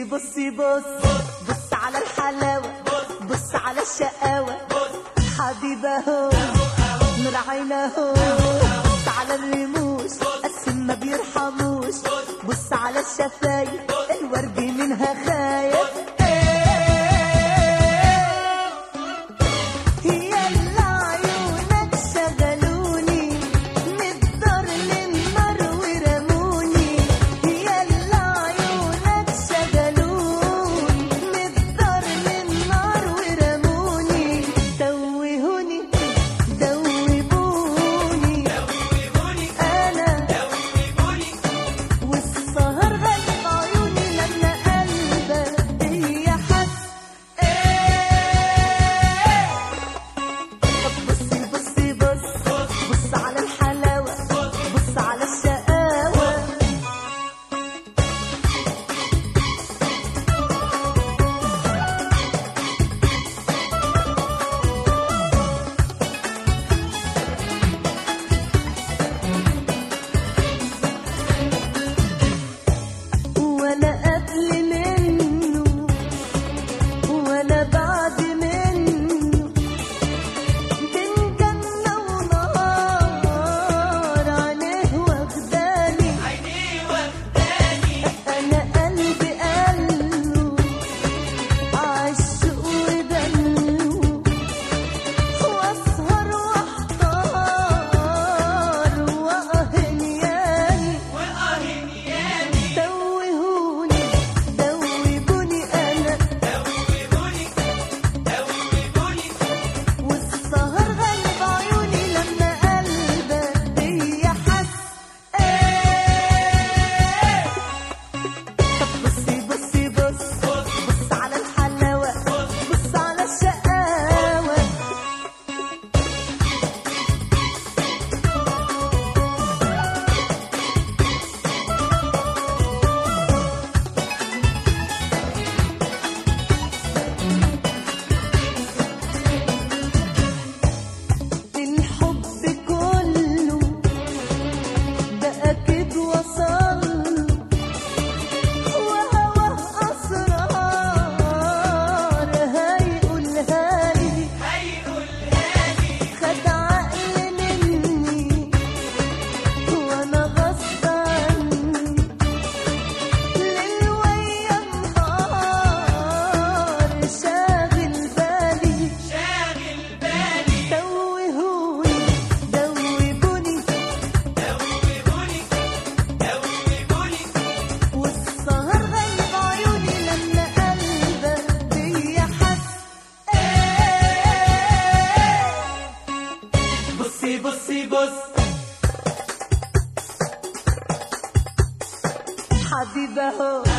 بصي بص بص على الحلاوة بص على الشقاوة حبيبة هو نور عينه بص على الرموش قسم ما بيرحموش بص على الشفايف الورد منها خايف يلا عيونك شغلوني من الدار للنار ورموني يلا عيونك شغلوني من الدار للنار ورموني توهوني دوبوني انا والسهر غلب عيوني لما قلبك هي حس طب بصي بصي بص بص على الحلاوة بص على الشقاوة ولا قبل منه ولا بعد منه بين جنة ونهار عينيه واخداني أنا قلبي قاله عالشوق ودلو وأسهر وأحتار وأهنياني دوهوني دوبوني أنا والسهر غلب عيوني لما قلبك بيا حس طب بصي بصي بص بص على الحلاوة بص على الشقاوة الحب كله ده أكيد وصل وهواه أسرار هيقولها لي خد عقل مني وأنا غصب عني ليل ويا نهار شاغل بالي توهوني دوبوني والسهر غيب عيوني لما قلبك بيا حس بصي بصي بص حبيبة هو